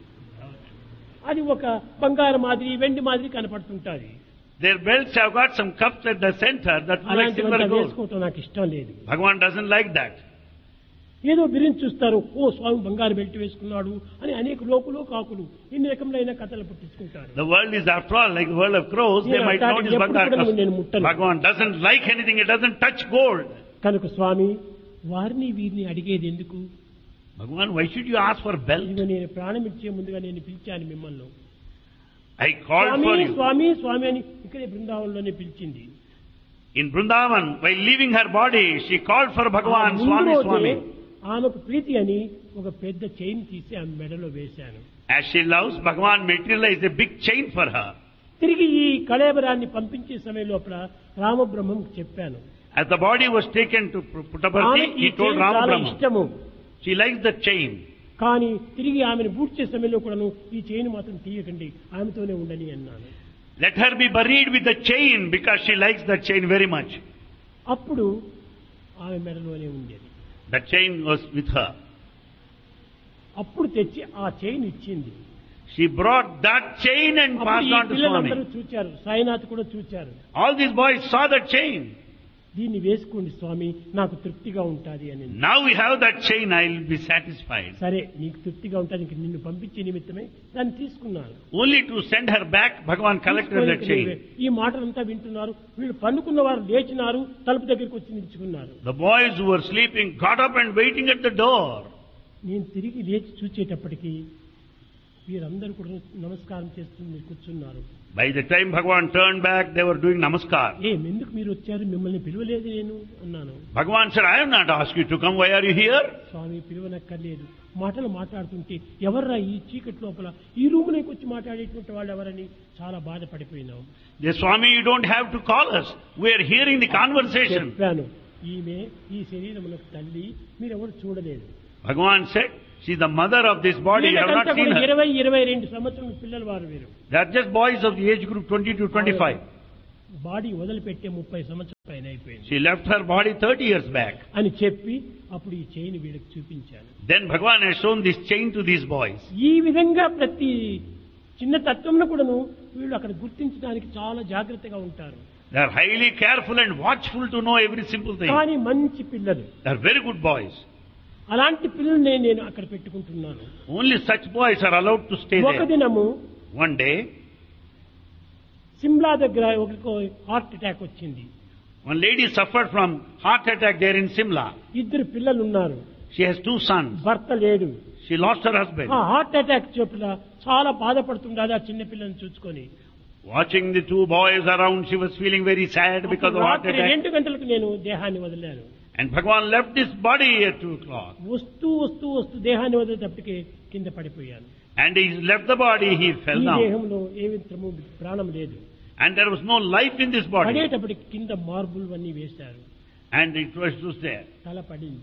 అది ఒక బంగారు మాదిరి వెండి మాదిరి కనపడుతుంటాది Their belts have got some cups at the center that look like అలాంటివంతా silver gold. వేసుకోవటం నాకు ఇష్టం లేదు Bhagavan doesn't like that. ఏదో బిరించి చూస్తారు ఓ స్వామి బంగారు బెల్ట్ వేసుకున్నాడు అని అనేక లోకులు కాకులు ఇన్ని రకములైన కథలు పుట్టించుకుంటారు The world is after all like the world of crows. They నేను might అట్లాంటి notice ఎప్పుడు Bhagavan. కూడా నేను ముట్టను. Bhagavan doesn't like anything. It doesn't touch gold. కనుక స్వామి వారిని వీరిని అడిగేది ఎందుకు Bhagavan, why should you ask for belt? ఇదిగో నేను ప్రాణం ఇచ్చే ముందుగా నేను పిలిచాను మిమ్మల్ని I called Swamy for you. స్వామి స్వామి అని ఇక్కడే బృందావనంలోనే పిలిచింది In Vrindavan, while leaving her body, she called for ఆ Bhagavan, ముందు Swami, రోజే Swami. ఆమెకు ప్రీతి అని ఒక పెద్ద చైన్ తీసి ఆమె మెడలో వేశాను As she loves, Bhagavan materialized a big chain for her. తిరిగి ఈ కళేబరాన్ని పంపించే సమయం లోపల రామబ్రహ్మం చెప్పాను As the body was taken to Puttaparthi, ఆమెకి ఈ he told చైన్ చాలా Ramabrahma. ఇష్టము She likes the chain. కానీ తిరిగి ఆమెను బూడ్చే సమయంలో కూడాను ఈ చైన్ మాత్రం తీయకండి ఆమెతోనే ఉండని అన్నాను Let her be buried with the chain because she likes that chain very much. అప్పుడు ఆమె మెడలోనే ఉండేది That chain was with her. అప్పుడు తెచ్చి ఆ చైన్ ఇచ్చింది She brought that chain and అప్పుడు passed ఈ on to పిల్లలందరూ Swami. చూచారు సాయినాథ్ కూడా చూచారు All these boys saw that chain. దీన్ని వేసుకోండి స్వామి నాకు తృప్తిగా ఉంటుంది అని Now we have that chain, I will be satisfied. సరే నీకు తృప్తిగా ఉంటుంది ఇంక నిన్ను పంపించే నిమిత్తమే దాన్ని తీసుకున్నాను Only to send her back, Bhagavan collected that తీసుకొని chain. ఈ మాటలంతా వింటున్నారు వీళ్ళు పన్నుకున్న వారు లేచినారు తలుపు దగ్గరికి వచ్చి నిల్చుకున్నారు The boys who were sleeping got up and waiting at the door. నేను తిరిగి లేచి చూచేటప్పటికి వీరందరూ కూడా నమస్కారం చేస్తూ మీరు కూర్చున్నారు By the time Bhagavan turned back, they were doing namaskar. ఏం ఎందుకు మీరు వచ్చారు మిమ్మల్ని పిలవలేదు నేను అన్నాను Bhagavan said, I have not asked you to come. Why are you here? స్వామి పిలువనక్కర్లేదు మాటలు మాట్లాడుతుంటే ఎవర్రా ఈ చీకటి లోపల ఈ రూములోకి వచ్చి మాట్లాడేటువంటి వాళ్ళు ఎవరని చాలా బాధపడిపోయినాం Yes, Swami, you don't have to call us. We are hearing the conversation. చెప్పాను ఈమె ఈ శరీరములకు తల్లి మీరెవరు చూడలేదు Bhagavan said, she's the mother of this body. You have not వీళ్ళకంతా seen కూడా her. ఇరవై ఇరవై రెండు సంవత్సరం పిల్లలు వారు వీరు They are just boys of the age group 20 to 25. Body వదిలిపెట్టే ముప్పై సంవత్సరాల పైన అయిపోయింది She left her body 30 years back. అని చెప్పి అప్పుడు ఈ చైన్ వీళ్ళకి చూపించాను Then Bhagavan has shown this chain to these boys. ఈ విధంగా ప్రతి చిన్న తత్వంలో కూడాను వీళ్ళు అక్కడ గుర్తించడానికి చాలా జాగ్రత్తగా ఉంటారు They are highly careful and watchful to know every simple thing. కానీ మంచి పిల్లలు They are very good boys. అలాంటి పిల్లల్ని నేను అక్కడ పెట్టుకుంటున్నాను Only such boys are allowed to stay ఒక there. దినము One day, సిమ్లా దగ్గర ఒక హార్ట్ అటాక్ వచ్చింది one lady suffered from heart attack there in Simla. ఇద్దరు పిల్లలు ఉన్నారు She has two sons. భర్త లేడు She lost her husband. ఆ హార్ట్ అటాక్ చోట్ల చాలా బాధపడుతుండాలి ఆ చిన్న పిల్లని చూసుకొని Watching the two boys around, she was feeling very sad because of heart రాత్రి attack. రెండు గంటలకు నేను దేహాన్ని వదిలాను And Bhagavan left this body at 2 o'clock. వస్తూ వస్తూ వస్తూ దేహాన్ని వదిలేటప్పటికి కింద పడిపోయాను And he left the body, he fell ఈ down. దేహంలో ఏ విధము ప్రాణం లేదు And there was no life in this body. పడేటప్పటికి కింద మార్బుల్ అన్నీ వేశారు And it was just there. తల పడింది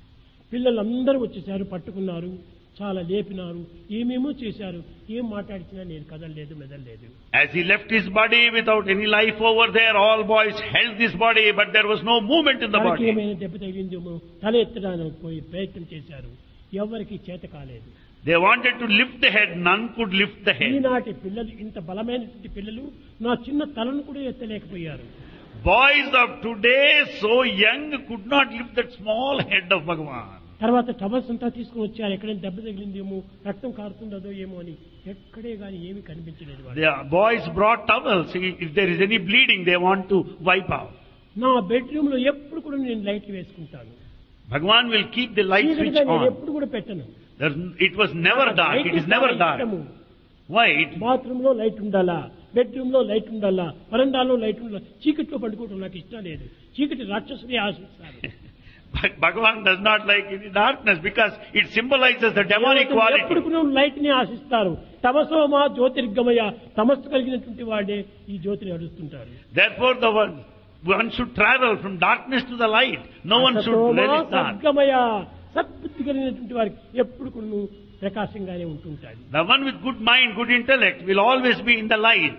పిల్లలందరూ వచ్చేసారు పట్టుకున్నారు చాలా లేపినారు ఏమేమో చేశారు ఏం మాట్లాడిచినా నేను కదలలేదు మెదలలేదు As he left his body without any life over there, all boys held this body, but there was no movement in the తనకి body. ఏమైనా దెబ్బ తగిలిందేమో తల ఎత్తడానికి పోయి ప్రయత్నం చేశారు ఎవరికి చేత కాలేదు They wanted to lift the head, none could lift the head. ఈనాటి పిల్లలు ఇంత బలమైనటువంటి పిల్లలు నా చిన్న తలను కూడా ఎత్తలేకపోయారు Boys of today, so young, could not lift that small head of Bhagavan. తర్వాత టవల్స్ అంతా తీసుకుని వచ్చారు ఎక్కడైనా దెబ్బ తగిలిందేమో రక్తం కారుతుండదో ఏమో అని ఎక్కడే గాని ఏమీ కనిపించలేదు వాళ్ళు. The boys brought towels. If there is any bleeding, they want to wipe out. నా బెడ్రూమ్ లో ఎప్పుడు కూడా నేను లైట్లు వేసుకుంటాను Bhagavan will keep the light switch చీకటిగా నేను on. ఎప్పుడు కూడా పెట్టను There's, it was never dark. It is never dark. Why? It, bathroom లో లైట్ ఉండాలా బెడ్రూమ్ లో లైట్ ఉండాలా వరండాలో లైట్ ఉండాలా చీకట్లో పండుకోవడం నాకు ఇష్టం లేదు చీకటి రాక్షసుని ఆశిస్తాను But Bhagavan does not like any darkness because it symbolizes the demonic ఎప్పుడు quality. కూడా లైట్ ని ఆశిస్తారు తమసోమా జ్యోతిర్గమయ తమస్సు కలిగినటువంటి వాడే ఈ జ్యోతిని అడుస్తుంటారు Therefore, the one, one should travel from darkness to the light. No one should అసతోమా relish dark. సద్గమయ సద్బుద్ధి కలిగినటువంటి వారికి ఎప్పుడు కూడా ప్రకాశంగానే ఉంటుంటారు The one with good mind, good intellect will always be in the light.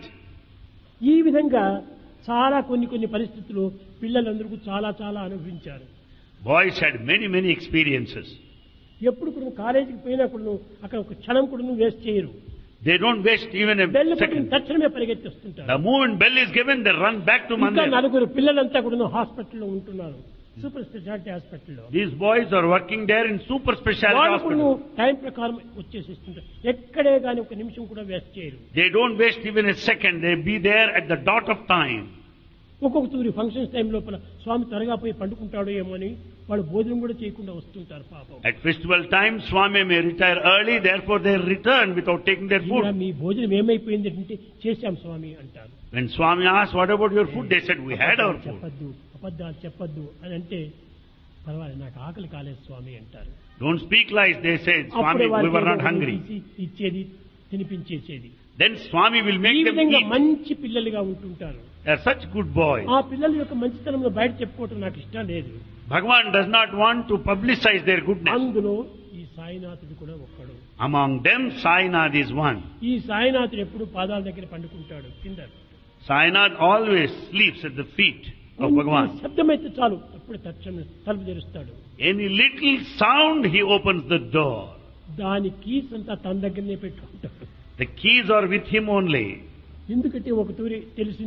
ఈ విధంగా చాలా కొన్ని కొన్ని పరిస్థితులు పిల్లలందరికీ చాలా చాలా అనుభవించారు Boys had many, many experiences. ఎప్పుడు కూడా కాలేజీకి పోయినా కూడా అక్కడ ఒక క్షణం కూడా వేస్ట్ చేయరు They don't waste even a bell పట్టుకుని second. తక్షణమే పరిగెత్తి వస్తుంటారు The moment bell is given, they run back to ఇంకా Mandir. నలుగురు పిల్లలంతా కూడా హాస్పిటల్లో ఉంటున్నారు సూపర్ స్పెషాలిటీ హాస్పిటల్లో These boys are working there in super specialty వాళ్ళు కూడా hospital. టైం ప్రకారం వచ్చేసిస్తుంటారు ఎక్కడే గాని ఒక నిమిషం కూడా వేస్ట్ చేయరు They don't waste even a second. They be there at the dot of time. ఒక్కొక్క తూరి ఫంక్షన్స్ టైం లోపల స్వామి త్వరగా పోయి పండుకుంటాడో ఏమో అని వాళ్ళు భోజనం కూడా చేయకుండా వస్తుంటారు పాపం At festival time, Swami may retire early, therefore they return without taking their "ఈరా, food. మీ భోజనం ఏమైపోయింది అంటే చేశాం స్వామి అంటారు When Swami asked, what about your food? They said, we had our food. చెప్పద్దు అబద్ధాలు చెప్పద్దు అని అంటే పర్వాలేదు నాకు ఆకలి కాలేదు స్వామి అంటారు Don't speak lies, they said, Swami, అప్పుడే we వారికి were not ఏదో hungry. తీసి ఇచ్చేది తినిపించేసేది Then Swami will ఈ make them విధంగా eat. మంచి పిల్లలుగా ఉంటుంటారు They are such good boys. ఆ పిల్లల యొక్క మంచితనంలో బయట చెప్పుకోవటం నాకు ఇష్టం లేదు Bhagavan does not want to publicize their goodness. అందులో ఈ సాయినాథుడు కూడా ఒక్కడు Among them, Sainath is one. ఈ సాయినాథుడు ఎప్పుడు పాదాల దగ్గర పండుకుంటాడు కింద Sainath always sleeps at the feet of ఈ Bhagavan. శబ్దమైతే చాలు అప్పుడు తక్షణం తలుపు తెరుస్తాడు Any little sound, he opens the door. దాని కీస్ అంతా తన దగ్గరనే పెట్టుకుంటాడు The keys are with him only. ఎందుకంటే ఒక తూరి తెలిసింది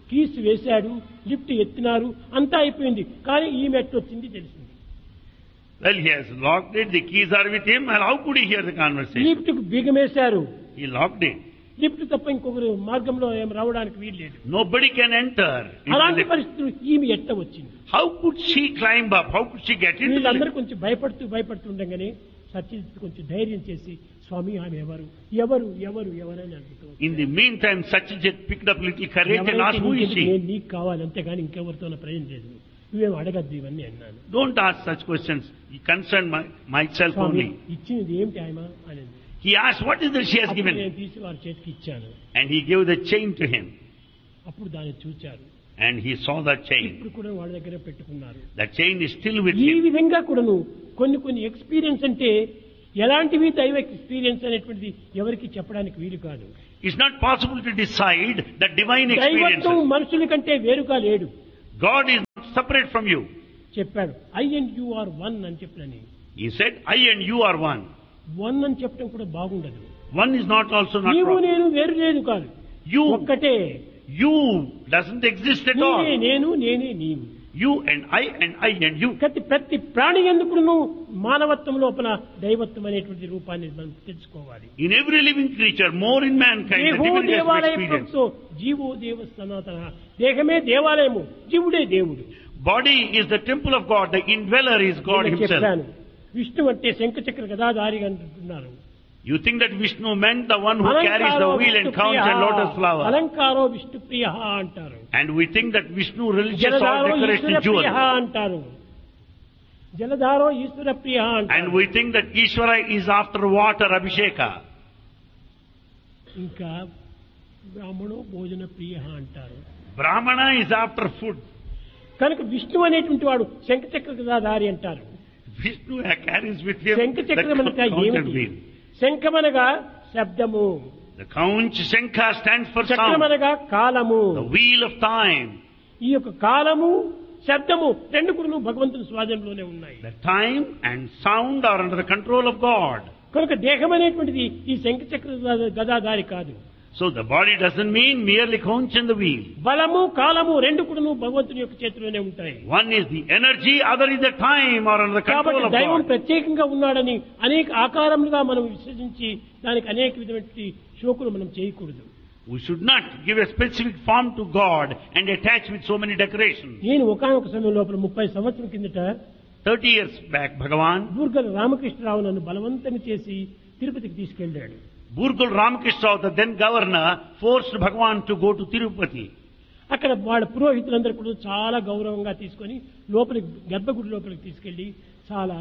కీస్ వేశాడు లిఫ్ట్ ఎత్తినారు అంతా అయిపోయింది కానీ ఈ మెట్టు వచ్చింది తెలిసింది Well, he has locked it, the keys are with him, and how could he hear the conversation? Lift కు బిగమేశారు He locked it. లిఫ్ట్ తప్ప ఇంకొకరు మార్గంలో ఏం రావడానికి వీలు లేదు Nobody can enter. into అలాంటి the- పరిస్థితులు ఈమె ఎట్ట వచ్చింది How could she climb up? How could she get into the వీళ్ళందరూ lift? కొంచెం భయపడుతూ భయపడుతుండగానే సత్యజిత్ కొంచెం ధైర్యం చేసి స్వామి ఆమె ఎవరు ఎవరు ఎవరు ఎవరని అడుగుతూ In the meantime, Satyajit picked up little courage and ఎవరైతే asked, who is నీకెందుకు? she? నేను నీకు కావాలి అంతేగాని ఇంకెవరితో ప్రయోజనం లేదు నువ్వేం అడగద్దు ఇవన్నీ అన్నాను Don't ask such questions. You concern my, myself Swamy only. ఇచ్చినది ఏమిటి ఆయన అనేది He asked, what is that she has అప్పుడు given? నేను తీసి వారి చేతికి ఇచ్చాను And he gave the chain to him. అప్పుడు దాన్ని చూచారు And he saw that chain. ఇప్పుడు కూడా వాళ్ళ దగ్గర పెట్టుకున్నారు That chain is still with ఈ him. విధంగా కూడాను కొన్ని కొన్ని ఎక్స్పీరియన్స్ అంటే ఎలాంటివి దైవ ఎక్స్పీరియన్స్ అనేటువంటిది ఎవరికి చెప్పడానికి వీలు కాదు It's not possible to decide the divine దైవత్వం experiences. మనుషుల కంటే వేరుగా లేడు God is not separate from you. చెప్పాడు I and you are one అని చెప్పినని He said, I and you are one. One అని చెప్పడం కూడా బాగుండదు One is not also not నీవు wrong. నేను వేరు లేదు కాదు You, ఒక్కటే you doesn't exist at నీవే all. నేను నేనే నీవు You and I and I and you. ప్రతి ప్రతి ప్రాణి ఎందుకు మానవత్వం లోపల దైవత్వం అనేటువంటి రూపాన్ని మనం తెలుసుకోవాలి In every living creature, more in mankind, the దేహో divinity has దేవాలయ experience. ప్రభుత్వం జీవో దేవ సనాతన దేహమే దేవాలయము జీవుడే దేవుడు Body is the temple of God. The indweller is God నేను himself. చెప్పాను విష్ణు అంటే శంఖచక్ర గదాధారి అంటున్నారు You think that Vishnu meant the one who carries the అలంకారో wheel and Vishnupriya, counts and lotus flower. అలంకారో Vishnupriya అంటారు And we think that Vishnu religious all జలధారో decoration Eshwara Priya jewels. అంటారు జలధారో ఈశ్వర ప్రియ And అంటారు we think that Ishvara is after water Abhisheka. ఇంకా బ్రాహ్మణో భోజన ప్రియ అంటారు Brahmana is after food. కనుక విష్ణు అనేటువంటి వాడు శంఖచక్ర గదాధారి అంటారు Vishnu carries with him the శంఖచక్రం అనగా count and ఏమిటి wheel. శంఖమనగా శబ్దము The Kaunch Shankha stands for sound. చక్రమనగా కాలము The wheel of time. ఈ యొక్క కాలము శబ్దము రెండు కూడా భగవంతుని స్వాధీనంలోనే ఉన్నాయి The time and sound are under the control of God. కనుక దేహం అనేటువంటిది ఈ శంఖచక్ర గదాధారి కాదు So the body doesn't mean merely conch and the wheel. బలము కాలము రెండు కూడా భగవంతుని యొక్క చేతిలోనే ఉంటాయి One is the energy, other is the time or under the control కాబట్టి of దైవం God. ప్రత్యేకంగా ఉన్నాడని అనేక ఆకారములుగా మనం విశ్వసించి దానికి అనేక విధమైన షోకులు మనం చేయకూడదు We should not give a specific form to God and attach with so many decorations. నేను ఒకనొక సమయం లోపల ముప్పై సంవత్సరం కిందట 30 years back, Bhagavan, బూర్గల రామకృష్ణరావు నన్ను బలవంతం చేసి తిరుపతికి తీసుకెళ్ళాడు Burkul Ramakrishna, the then governor, forced Bhagavan to go to Tirupati. అక్కడ వాళ్ళ పురోహితులందరూ కూడా చాలా గౌరవంగా తీసుకొని లోపలికి గర్భగుడి లోపలికి తీసుకెళ్లి చాలా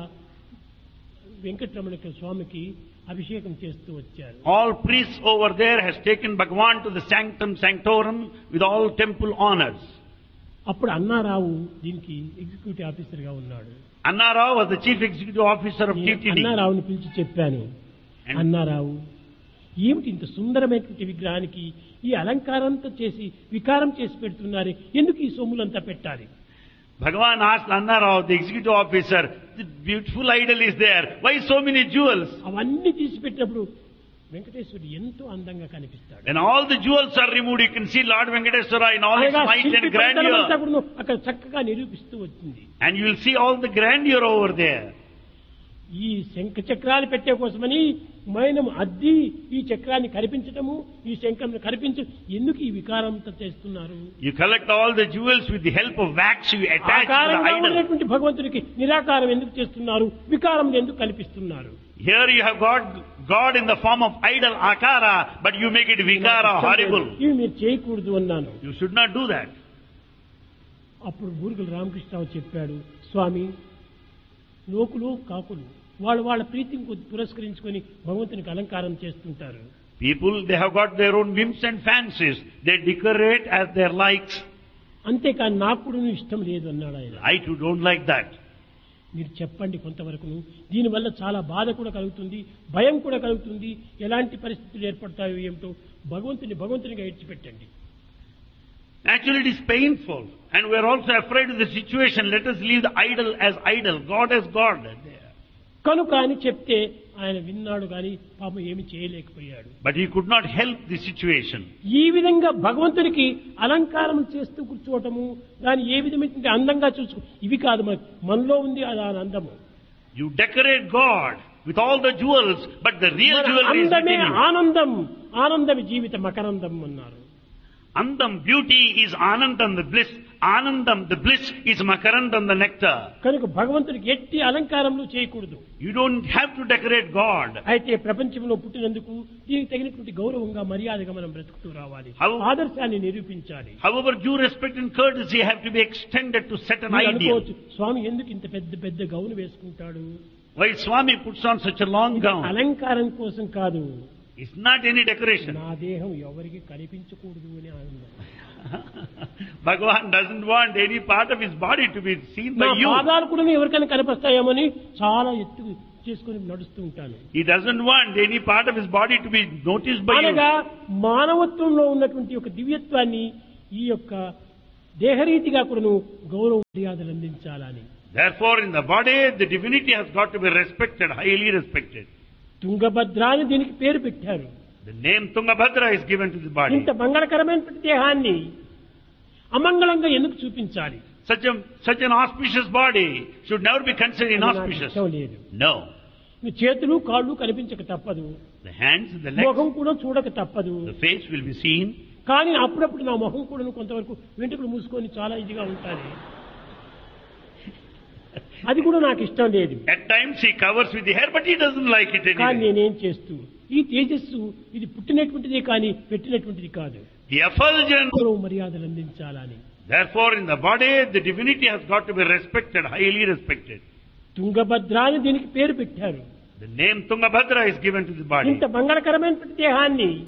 వెంకటరమణ స్వామికి అభిషేకం చేస్తూ వచ్చారు All priests over there has taken Bhagavan to the sanctum sanctorum with all temple honors. అప్పుడు అన్నారావు దీనికి ఎగ్జిక్యూటివ్ ఆఫీసర్ గా ఉన్నాడు Anna Rao was the chief executive officer of నేను TTD. అన్నారావుని పిలిచి చెప్పాను And- అన్నారావు ఏమిటి ఇంత సుందరమైనటువంటి విగ్రహానికి ఈ అలంకారంతో చేసి వికారం చేసి పెడుతున్నారు ఎందుకు ఈ సొమ్ములంతా పెట్టాలి Bhagavan asked Anna Rao, the executive officer, the beautiful idol is there. Why so many jewels? అవన్నీ తీసి పెట్టినప్పుడు వెంకటేశ్వరుడు ఎంతో అందంగా కనిపిస్తాడు When all the jewels are removed, you can see Lord Venkateswara in all his అనగా might శిల్పి and పైతనమంతా grandeur. కూడాను అక్కడ చక్కగా నిరూపిస్తూ వచ్చింది And you will see all the grandeur over there. ఈ శంఖ చక్రాలు పెట్టే కోసమని మైనం అద్ది ఈ చక్రాన్ని కనిపించటము ఈ శంఖం కనిపించ ఎందుకు ఈ వికారంతో చేస్తున్నారు You collect all the jewels with the help of wax you attach to the ఆకారంగా idol. ఉన్నటువంటి భగవంతుడికి నిరాకారం ఎందుకు చేస్తున్నారు వికారం ఎందుకు కల్పిస్తున్నారు Here you have got God in the form of idol akara, but you make it vikara, horrible. ఇవి మీరు చేయకూడదు అన్నాను You should not do that. అప్పుడు బూరుగుల రామకృష్ణరావు చెప్పాడు స్వామి లోకులు కాకులు వాళ్ళు వాళ్ళ ప్రీతిని కొద్ది పురస్కరించుకొని భగవంతునికి అలంకారం చేస్తుంటారు People, they have got their own whims and fancies. They decorate as their likes. అంతేకాని నాకు కూడా ఇష్టం లేదు అన్నాడు ఆయన I too don't like that. మీరు చెప్పండి కొంతవరకును దీనివల్ల చాలా బాధ కూడా కలుగుతుంది భయం కూడా కలుగుతుంది ఎలాంటి పరిస్థితులు ఏర్పడతాయో ఏమిటో భగవంతుని భగవంతునిగా ఇచ్చిపెట్టండి Actually, it is painful. And we are also afraid of the situation. Let us leave the idol as idol, God as God. కనుక అని చెప్తే ఆయన విన్నాడు కానీ పాపం ఏమి చేయలేకపోయాడు But he could not help the situation. ఈ విధంగా భగవంతునికి అలంకారం చేస్తూ కూర్చోవటము దాన్ని ఏ విధమైన అందంగా చూసుకో ఇవి కాదు మన మనలో ఉంది అది ఆ అందము You decorate God with all the jewels, but the real మన jewelry is అందమే within you. ఆనందం ఆనందం జీవిత మకరందం అన్నారు Andam, beauty is Anandam, the bliss. Anandam, the bliss is Makarandam, the nectar. కనుక భగవంతునికి ఎట్టి అలంకారములు చేయకూడదు You don't have to decorate God. అయితే ప్రపంచంలో పుట్టినందుకు దీనికి తగినటువంటి గౌరవంగా మర్యాదగా మనం బ్రతుకుతూ రావాలి How- ఆదర్శాన్ని నిరూపించాలి However, due respect and courtesy have to be extended to set an మీరు ideal. అనుకోవచ్చు స్వామి ఎందుకు ఇంత పెద్ద పెద్ద గౌను వేసుకుంటాడు Why Swami puts on such a long gown? అలంకారం కోసం కాదు It's not any decoration. నా దేహం ఎవరికి కనిపించకూడదు అని ఆనందం Bhagavan doesn't want any part of his body to be seen నా by you. పాదాలు కూడా ఎవరికైనా కనిపిస్తాయేమని చాలా ఎత్తు చేసుకుని నడుస్తూ ఉంటాను He doesn't want any part of his body to be noticed by you. అనగా మానవత్వంలో ఉన్నటువంటి ఒక దివ్యత్వాన్ని ఈ యొక్క దేహరీతిగా కూడాను గౌరవ మర్యాదలు అందించాలని Therefore, in the body, the divinity has got to be respected, highly respected. Tungabhadra అని దీనికి పేరు పెట్టారు The name Tungabhadra is given to the body. ఇంత మంగళకరమైనటువంటి దేహాన్ని అమంగళంగా ఎందుకు చూపించాలి Such a such an auspicious body should never be considered అది నాకు inauspicious. ఇష్టం లేదు No. మీ చేతులు కాళ్ళు కనిపించక తప్పదు The hands, the legs, ముఖం కూడా చూడక తప్పదు the face will be seen. కానీ అప్పుడప్పుడు నా మొహం కూడా కొంతవరకు వెంట్రుకలు మూసుకొని చాలా ఇదిగా ఉంటుంది అది కూడా నాకు ఇష్టం లేదు At times he covers with the hair, but he doesn't like it కానీ anyway. నేనేం చేస్తూ ఈ తేజస్సు ఇది పుట్టినటువంటిదే కానీ పెట్టినటువంటిది కాదు The effulgence, గౌరవ మర్యాదలు అందించాలని therefore, in the body, the divinity has got to be respected, highly respected. Tungabhadra అని దీనికి పేరు పెట్టారు The name Tungabhadra is given to the body. ఇంత మంగళకరమైనటువంటి దేహాన్ని